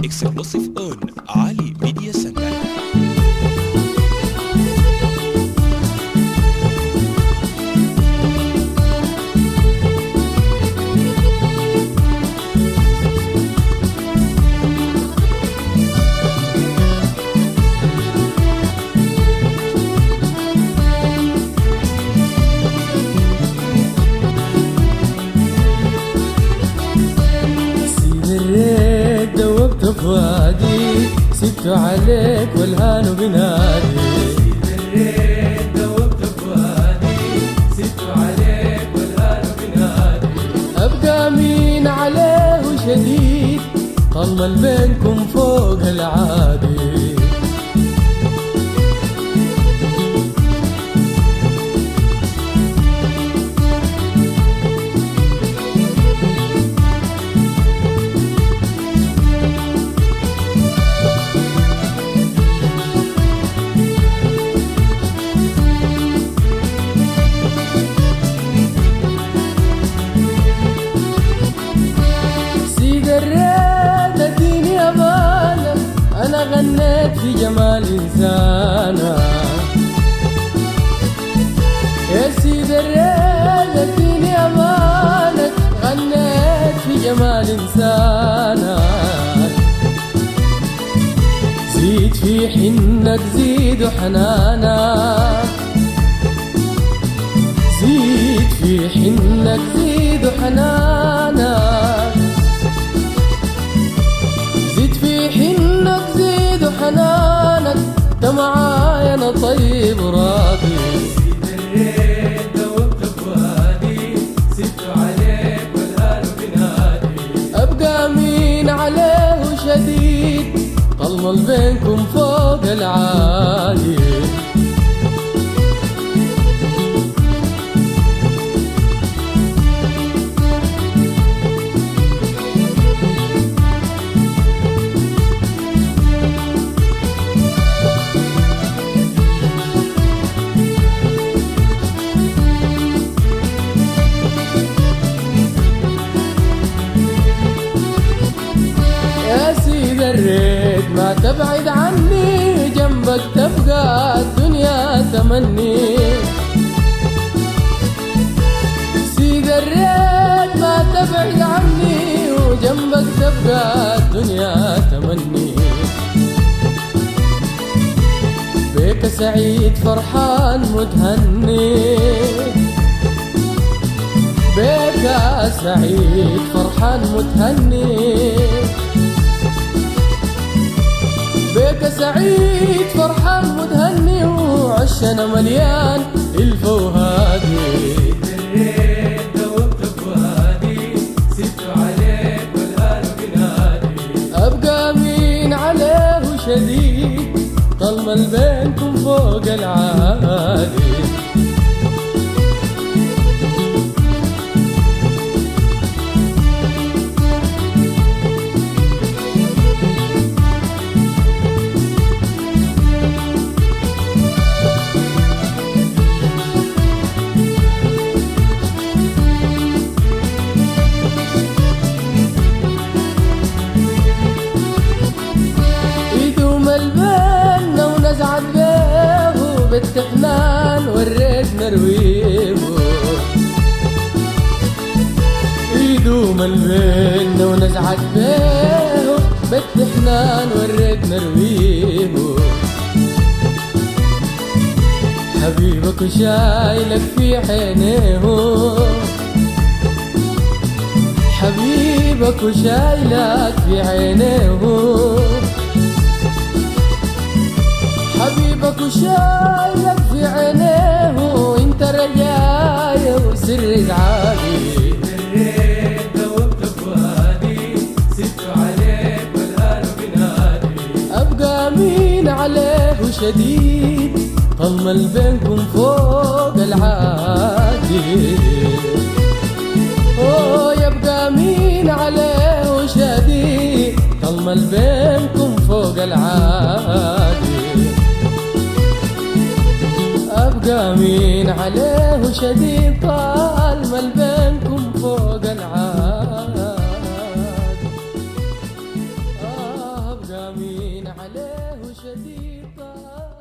exclusive on Ali Media Center. سيد الريد دوبت فؤادي سبت عليك والهان بنادي سيد الريد دوبت فؤادي سبت عليك والهان بنادي ابقى مين عليه شديد طال بينكم فوق العادي سيد الريد اديني امانك انا غنيت في جمال انسانك يا سيد الريد اديني امانك غنيت في جمال انسانك زيد في حنك زيد حنانك زيد في حنك زيد حنانك زيد في حنك زيد حنانك ده معايا انا طيب راضي ابقى مين عليه شديد طلمل بينكم فوق العالي يا سيد الريد ما تبعد عني جنبك تبقى الدنيا تمني سيد الريد ما تبعد عني وجنبك تبقى الدنيا تمني بيك سعيد فرحان متهني بيك سعيد فرحان متهني بيك سعيد فرحان متهني وعشنا مليان الفوهادي ابقى مين عليه شديد طلمل بينكم فوق العادي يدوم البنا ونزعت بيه بالتحنان وريت نرويه يدوم البنا ونزعت بيه بالتحنان وريت نرويه حبيبك شايلك في عينيه حبيبك وشايلك في عينيه حبيبك وشايلك في عينيه وانت رجايا وسر ازعاجي ابقى مين عليه شديد طمل بينكم فوق العادي اوه يبقى مين عليه شديد طلمل بينكم فوق العادي ابقى مين عليه شديد طالمل بينكم فوق العادي آه عليه شديد طال